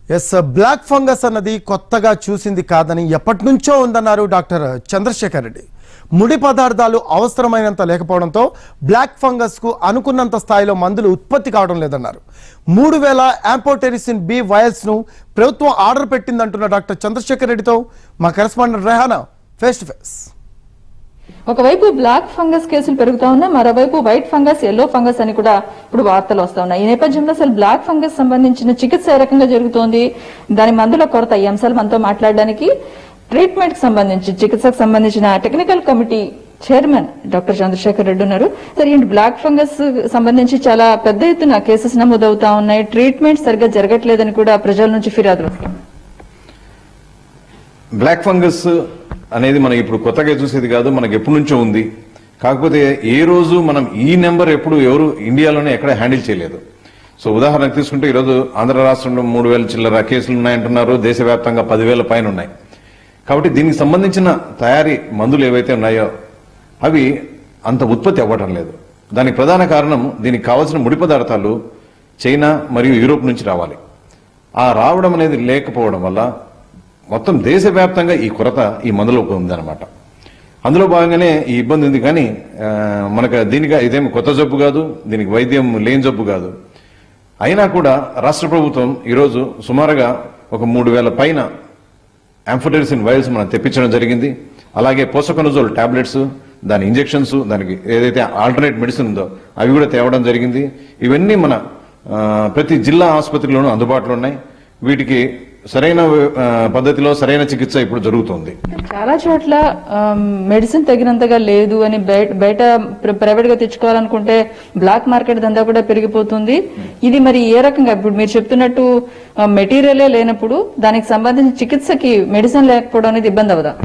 yes black fungus అన్నది కొత్తగా చూసింది కాదని ఎప్పటి నుంచో ఉందన్నారు డాక్టర్ చంద్రశేఖర్ రెడ్డి ముడి పదార్థాలు అవసరమైనంత లేకపోవడంతో బ్లాక్ ఫంగస్ కు అనుకున్నంత స్థాయిలో మందులు ఉత్పత్తి కావడం లేదన్నారు మూడు వేల యాంపోటెరిసిన్ బి వయల్స్ ను ప్రభుత్వం ఆర్డర్ పెట్టిందంటున్న డాక్టర్ చంద్రశేఖర్ రెడ్డితో మా correspondent Rehana face to face ఒకవైపు బ్లాక్ ఫంగస్ కేసులు పెరుగుతా ఉన్నాయి మరోవైపు వైట్ ఫంగస్ ఎల్లో ఫంగస్ అని కూడా ఇప్పుడు వార్తలు వస్తా ఉన్నాయి ఈ నేపథ్యంలో అసలు బ్లాక్ ఫంగస్ సంబంధించిన చికిత్స ఏ రకంగా జరుగుతోంది దాని మందుల కొరత ఈ అంశాలు మనతో మాట్లాడడానికి ట్రీట్మెంట్ కి సంబంధించి చికిత్సకు సంబంధించిన technical committee chairman doctor Chandrasekhar Reddy ఉన్నారు సరే ఏంటి బ్లాక్ ఫంగస్ సంబంధించి చాలా పెద్ద ఎత్తున కేసెస్ నమోదవుతా ఉన్నాయి ట్రీట్మెంట్ సరిగ్గా జరగట్లేదని కూడా ప్రజల నుంచి ఫిర్యాదులు వస్తున్నాయి బ్లాక్ ఫంగస్ అనేది మనం ఇప్పుడు కొత్తగా చూసేది కాదు మనకి ఎప్పటి నుంచో ఉంది కాకపోతే ఏ రోజు మనం ఈ నెంబర్ ఎప్పుడు ఎవరు ఇండియాలోనే ఎక్కడ హ్యాండిల్ చేయలేదు సో ఉదాహరణకు తీసుకుంటే ఈరోజు ఆంధ్ర రాష్ట్రంలో మూడు వేల చిల్లర కేసులు ఉన్నాయంటున్నారు దేశవ్యాప్తంగా పదివేల పైన ఉన్నాయి కాబట్టి దీనికి సంబంధించిన తయారీ మందులు ఏవైతే ఉన్నాయో అవి అంత ఉత్పత్తి అవ్వటం లేదు దానికి ప్రధాన కారణం దీనికి కావాల్సిన ముడి పదార్థాలు చైనా మరియు యూరోప్ నుంచి రావాలి ఆ రావడం అనేది లేకపోవడం వల్ల మొత్తం దేశవ్యాప్తంగా ఈ కొరత ఈ మందులోకి ఉందన్నమాట అందులో భాగంగానే ఈ ఇబ్బంది ఉంది కానీ ఆ, మనకు దీనిగా ఇదేం కొత్త జబ్బు కాదు దీనికి వైద్యం లేని జబ్బు కాదు అయినా కూడా రాష్ట్ర ప్రభుత్వం ఈరోజు సుమారుగా ఒక మూడు వేల పైన యాంఫోటెరిసిన్ వైరస్ మనం తెప్పించడం జరిగింది అలాగే పోసకొనజోల్ టాబ్లెట్స్ దాని ఇంజెక్షన్స్ దానికి ఏదైతే ఆల్టర్నేట్ మెడిసిన్ ఉందో అవి కూడా తేవడం జరిగింది ఇవన్నీ మన ఆ, ప్రతి జిల్లా ఆసుపత్రిలోనూ అందుబాటులో ఉన్నాయి వీటికి సరైన ఆ, పద్ధతిలో సరైన చికిత్స ఇప్పుడు జరుగుతోంది చాలా చోట్ల మెడిసిన్ తగినంతగా లేదు అని బయట బయట ప్ర- ప్రైవేట్ గా తెచ్చుకోవాలనుకుంటే బ్లాక్ మార్కెట్ దందా కూడా పెరిగిపోతుంది ఇది మరి ఏ రకంగా ఇప్పుడు మీరు చెప్తున్నట్టు మెటీరియలే లేనప్పుడు దానికి సంబంధించిన చికిత్సకి మెడిసిన్ లేకపోవడం అనేది ఇబ్బంది అవదా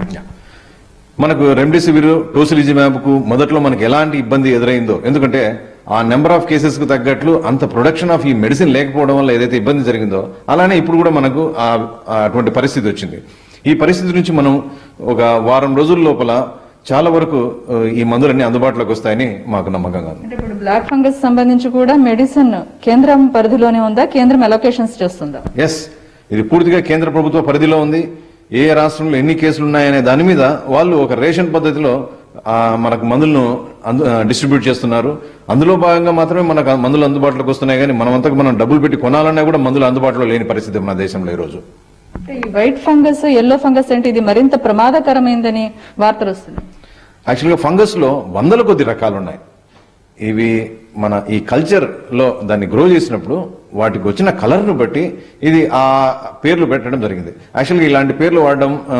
మనకు రెమ్డెసివిర్ టోసిలిజిమాబ్ కు మొదట్లో మనకు ఎలాంటి ఇబ్బంది ఎదురైందో ఎందుకంటే ఆ నెంబర్ ఆఫ్ కేసెస్ కు తగ్గట్లు అంత ప్రొడక్షన్ ఆఫ్ ఈ మెడిసిన్ లేకపోవడం వల్ల ఏదైతే ఇబ్బంది జరిగిందో అలానే ఇప్పుడు కూడా మనకు ఆ- ఆ అటువంటి పరిస్థితి వచ్చింది ఈ పరిస్థితి నుంచి మనం ఒక వారం రోజుల లోపల చాలా వరకు ఆ, ఈ మందులన్నీ అందుబాటులోకి వస్తాయని మాకు నమ్మకంగా ఉంది అంటే ఇప్పుడు బ్లాక్ ఫంగస్ సంబంధించి కూడా మెడిసిన్ కేంద్రం పరిధిలోనే ఉందా కేంద్రం అలొకేషన్స్ చేస్తుందా ఎస్ ఇది పూర్తిగా కేంద్ర ప్రభుత్వ పరిధిలో ఉంది ఏ రాష్ట్రంలో ఎన్ని కేసులు ఉన్నాయనే దాని మీద వాళ్ళు ఒక రేషన్ పద్ధతిలో ఆ, మనకు మందులను అందు డిస్ట్రిబ్యూట్ చేస్తున్నారు అందులో భాగంగా మాత్రమే మనకు ఆ మందులు అందుబాటులోకి వస్తున్నాయి కానీ మనమంతకు మనం డబ్బులు పెట్టి కొనాలన్నా కూడా మందులు అందుబాటులో లేని పరిస్థితి మన దేశంలో ఈరోజు అంటే ఈ వైట్ ఫంగస్ ఎల్లో ఫంగస్ అంటే ఇది మరింత ప్రమాదకరమైందని వార్తలు వస్తున్నాయి యాక్చువల్గా ఫంగస్ లో వందల కొద్ది రకాలు ఉన్నాయి ఇవి మన ఈ కల్చర్ లో దాన్ని గ్రో చేసినప్పుడు వాటికి వచ్చిన కలర్ ను బట్టి ఇది ఆ పేర్లు పెట్టడం జరిగింది యాక్చువల్గా ఇలాంటి పేర్లు వాడడం ఆ,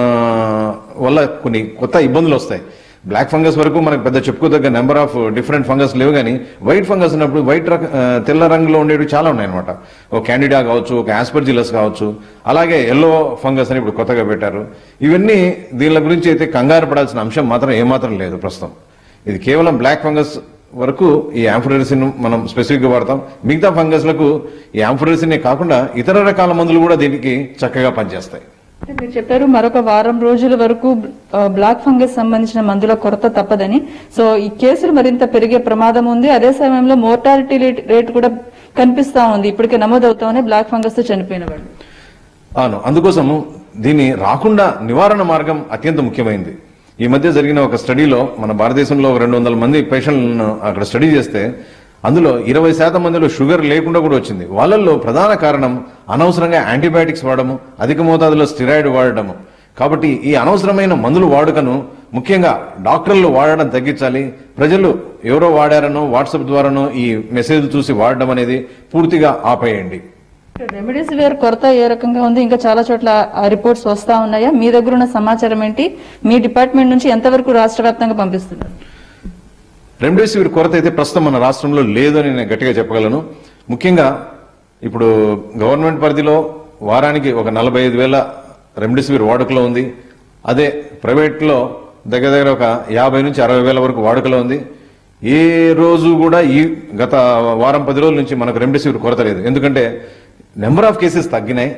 వల్ల కొన్ని కొత్త ఇబ్బందులు వస్తాయి బ్లాక్ ఫంగస్ వరకు మనకు పెద్ద చెప్పుకోదగ్గ నెంబర్ ఆఫ్ డిఫరెంట్ ఫంగస్ లేవు కానీ వైట్ ఫంగస్ ఉన్నప్పుడు వైట్ రక ఆ, తెల్ల రంగులో ఉండేవి చాలా ఉన్నాయి అనమాట ఒక క్యాండిడా కావచ్చు ఒక ఆస్పర్జిలస్ కావచ్చు అలాగే ఎల్లో ఫంగస్ అని ఇప్పుడు కొత్తగా పెట్టారు ఇవన్నీ దీనిల గురించి అయితే కంగారు పడాల్సిన అంశం మాత్రం ఏమాత్రం లేదు ప్రస్తుతం ఇది కేవలం బ్లాక్ ఫంగస్ వరకు ఈ యాంఫ్లోరిసిన్ మనం స్పెసిఫిక్ గా వాడతాం మిగతా ఫంగస్లకు ఈ యాంఫ్లోరిసిన్ కాకుండా ఇతర రకాల మందులు కూడా దీనికి చక్కగా పనిచేస్తాయి అంటే మీరు చెప్పారు మరొక వారం రోజుల వరకు ఆ, బ్లాక్ ఫంగస్ సంబంధించిన మందుల కొరత తప్పదని సో ఈ కేసులు మరింత పెరిగే ప్రమాదం ఉంది అదే సమయంలో మోర్టాలిటీ రేట్ కూడా కనిపిస్తా ఉంది ఇప్పటికే నమోదవుతామని బ్లాక్ ఫంగస్ తో చనిపోయిన వాళ్ళు అవును అందుకోసము దీన్ని రాకుండా నివారణ మార్గం అత్యంత ముఖ్యమైనది ఈ మధ్య జరిగిన ఒక స్టడీలో మన భారతదేశంలో ఒక రెండు వందల మంది పేషెంట్లను అక్కడ స్టడీ చేస్తే అందులో ఇరవై శాతం మందిలో షుగర్ లేకుండా కూడా వచ్చింది వాళ్ళల్లో ప్రధాన కారణం అనవసరంగా యాంటీబయాటిక్స్ వాడము అధిక మోతాదులో స్టిరాయిడ్ వాడటము కాబట్టి ఈ అనవసరమైన మందుల వాడుకను ముఖ్యంగా డాక్టర్లు వాడడం తగ్గించాలి ప్రజలు ఎవరో వాడారనో వాట్సాప్ ద్వారానో ఈ మెసేజ్ చూసి వాడడం అనేది పూర్తిగా ఆపేయండి రెమిడిసివిర్ కొరత ఏ రకంగా ఉంది ఇంకా చాలా చోట్ల ఆ రిపోర్ట్స్ వస్తా ఉన్నాయా మీ దగ్గర ఉన్న సమాచారం ఏంటి మీ డిపార్ట్మెంట్ నుంచి ఎంతవరకు రాష్ట్ర వ్యాప్తంగా పంపిస్తున్నారు రెమ్డెసివిర్ కొరత అయితే ప్రస్తుతం మన రాష్ట్రంలో లేదని నేను గట్టిగా చెప్పగలను ముఖ్యంగా ఇప్పుడు గవర్నమెంట్ పరిధిలో వారానికి ఒక నలభై ఐదు వేల రెమ్డెసివిర్ వాడుకలో ఉంది అదే ప్రైవేట్లో దగ్గర దగ్గర ఒక యాభై నుంచి అరవై వేల వరకు వాడుకలో ఉంది ఏ రోజు కూడా ఈ గత వారం పది రోజుల నుంచి మనకు రెమ్డెసివిర్ కొరత లేదు ఎందుకంటే నెంబర్ ఆఫ్ కేసెస్ తగ్గినాయి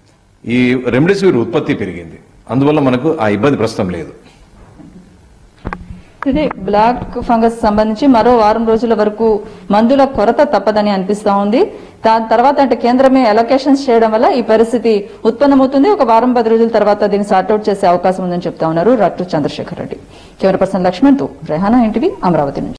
ఈ రెమ్డెసివిర్ ఉత్పత్తి పెరిగింది అందువల్ల మనకు ఆ ఇబ్బంది ప్రస్తుతం లేదు ఇది బ్లాక్ ఫంగస్ సంబంధించి మరో వారం రోజుల వరకు మందుల కొరత తప్పదని అనిపిస్తా ఉంది దాని తర్వాత అంటే కేంద్రమే అలొకేషన్స్ చేయడం వల్ల ఈ పరిస్థితి ఉత్పన్నమవుతుంది ఒక వారం పది రోజుల తర్వాత దీన్ని సార్ట్అవుట్ చేసే అవకాశం ఉందని చెప్తా ఉన్నారు doctor Chandrasekhar Reddy camera person Lakshman తో రెహానా ఇంటివి అమరావతి నుంచి